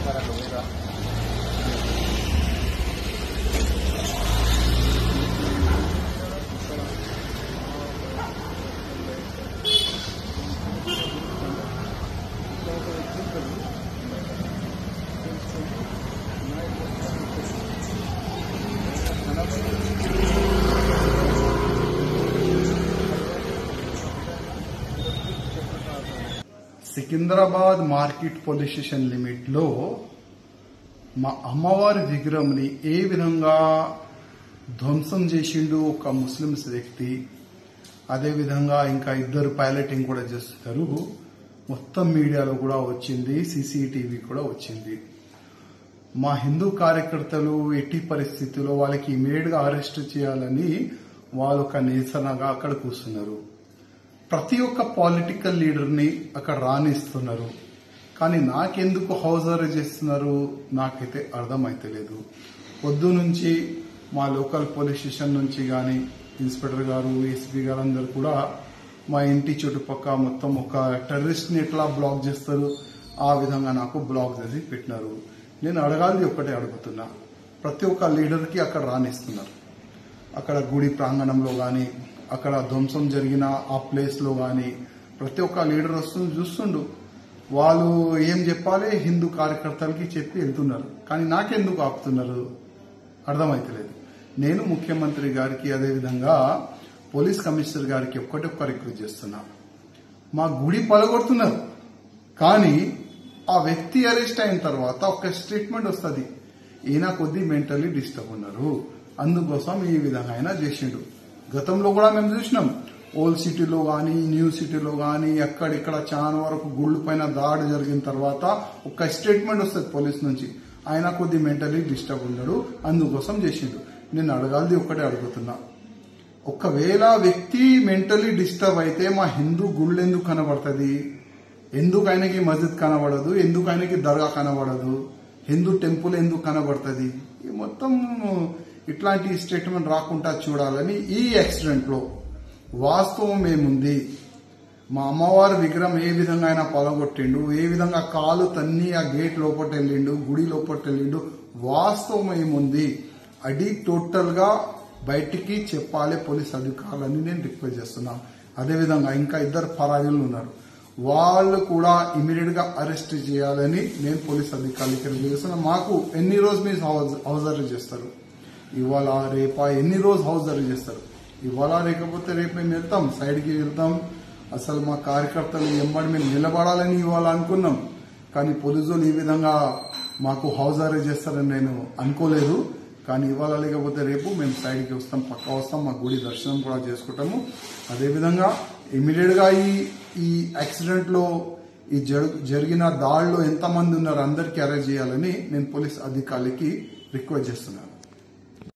ఒకసారి అట్లా పోయిరా Secunderabad market police station limit లో మా అమ్మవారి విగ్రహంని ఏ విధంగా ధ్వంసం చేసిండు ఒక ముస్లిమ్స్ వ్యక్తి అదే విధంగా ఇంకా ఇద్దరు పైలటింగ్ కూడా చేస్తున్నారు మొత్తం మీడియాలో కూడా వచ్చింది సీసీటీవీ కూడా వచ్చింది మా హిందూ కార్యకర్తలు ఎట్టి పరిస్థితుల్లో వాళ్ళకి ఇమీడియట్ గా అరెస్ట్ చేయాలని వాళ్ళు ఒక నిరసనగా అక్కడ కూర్చున్నారు ప్రతి ఒక్క పొలిటికల్ లీడర్ ని అక్కడ రాణిస్తున్నారు కానీ నాకెందుకు హౌస్ అరెస్ట్ చేస్తున్నారు నాకైతే అర్థమైతలేదు పొద్దు నుంచి మా లోకల్ పోలీస్ స్టేషన్ నుంచి గాని ఇన్స్పెక్టర్ గారు ఏసీపీ గారు అందరు కూడా మా ఇంటి చుట్టుపక్క మొత్తం ఒక టెర్రరిస్ట్ ని ఎట్లా బ్లాక్ చేస్తారు ఆ విధంగా నాకు బ్లాక్ చేసి పెట్టినారు నేను అడగాలి ఒక్కటే అడుగుతున్నా ప్రతి ఒక్క లీడర్ కి అక్కడ రాణిస్తున్నారు అక్కడ గుడి ప్రాంగణంలో గాని అక్కడ ధ్వంసం జరిగిన ఆ ప్లేస్ లో గాని ప్రతి ఒక్క లీడర్ వస్తుంది చూస్తుండు వాళ్ళు ఏం చెప్పాలి హిందూ కార్యకర్తలకి చెప్పి వెళ్తున్నారు కానీ నాకెందుకు ఆపుతున్నారు అర్థమైతలేదు నేను ముఖ్యమంత్రి గారికి అదేవిధంగా పోలీస్ కమిషనర్ గారికి ఒక్కటి ఒక్క రిక్వెస్ట్ చేస్తున్నా మా గుడి పలగొడుతున్నారు కానీ ఆ వ్యక్తి అరెస్ట్ అయిన తర్వాత ఒక స్టేట్మెంట్ వస్తుంది ఈయన కొద్ది మెంటల్లీ డిస్టర్బ్ ఉన్నారు అందుకోసం ఈ విధంగా ఆయన చేసిండు గతంలో కూడా మేము చూసినాం ఓల్డ్ సిటీలో గాని న్యూ సిటీలో గాని ఎక్కడిక్కడ చాలా వరకు గుళ్ళు పైన దాడి జరిగిన తర్వాత ఒక స్టేట్మెంట్ వస్తుంది పోలీస్ నుంచి ఆయన కొద్ది మెంటలీ డిస్టర్బ్ ఉన్నాడు అందుకోసం చేసిండు నేను అడగాల్ది ఒక్కటే అడుగుతున్నా ఒకవేళ వ్యక్తి మెంటలీ డిస్టర్బ్ అయితే మా హిందూ గుళ్ళు ఎందుకు కనబడుతుంది ఎందుకు ఆయనకి మస్జిద్ కనబడదు ఎందుకు ఆయనకి దర్గా కనబడదు హిందూ టెంపుల్ ఎందుకు కనబడుతుంది ఈ మొత్తం ఇట్లాంటి స్టేట్మెంట్ రాకుండా చూడాలని ఈ యాక్సిడెంట్ లో వాస్తవం ఏముంది మా అమ్మవారి విగ్రహం ఏ విధంగా ఆయన పొలగొట్టిండు ఏ విధంగా కాలు తన్ని ఆ గేట్ లోపట వెళ్ళిండు గుడి లోపట వెళ్ళిండు వాస్తవం ఏముంది అది టోటల్ గా బయటికి చెప్పాలి పోలీస్ అధికారులని నేను రిక్వెస్ట్ చేస్తున్నాను అదేవిధంగా ఇంకా ఇద్దరు పరాజులు ఉన్నారు వాళ్ళు కూడా ఇమీడియట్ గా అరెస్ట్ చేయాలని నేను పోలీస్ అధికారులకి రిక్వెస్ట్ చేస్తున్నా మాకు ఎన్ని రోజు మీరు హౌస్ హౌస్ అరెస్ట్ చేస్తారు ఇవాళ రేపా ఎన్ని రోజు హౌస్ అరెస్ట్ చేస్తారు ఇవాళ లేకపోతే రేపు మేము వెళ్తాం సైడ్కి వెళ్తాం అసలు మా కార్యకర్తలు ఎంబడి మేము నిలబడాలని ఇవాళ అనుకున్నాం కానీ పోలీసులు ఈ విధంగా మాకు హౌస్ అరెస్ట్ చేస్తారని నేను అనుకోలేదు కానీ ఇవాళ లేకపోతే రేపు మేము సైడ్కి వస్తాం పక్కా వస్తాం మా గుడి దర్శనం కూడా చేసుకుంటాము అదేవిధంగా ఇమీడియట్ గా ఈ ఈ యాక్సిడెంట్ లో ఈ జరు- జరిగిన దాడిలో ఎంతమంది ఉన్నారు అందరికీ అరెస్ట్ చేయాలని నేను పోలీస్ అధికారులకి రిక్వెస్ట్ చేస్తున్నాను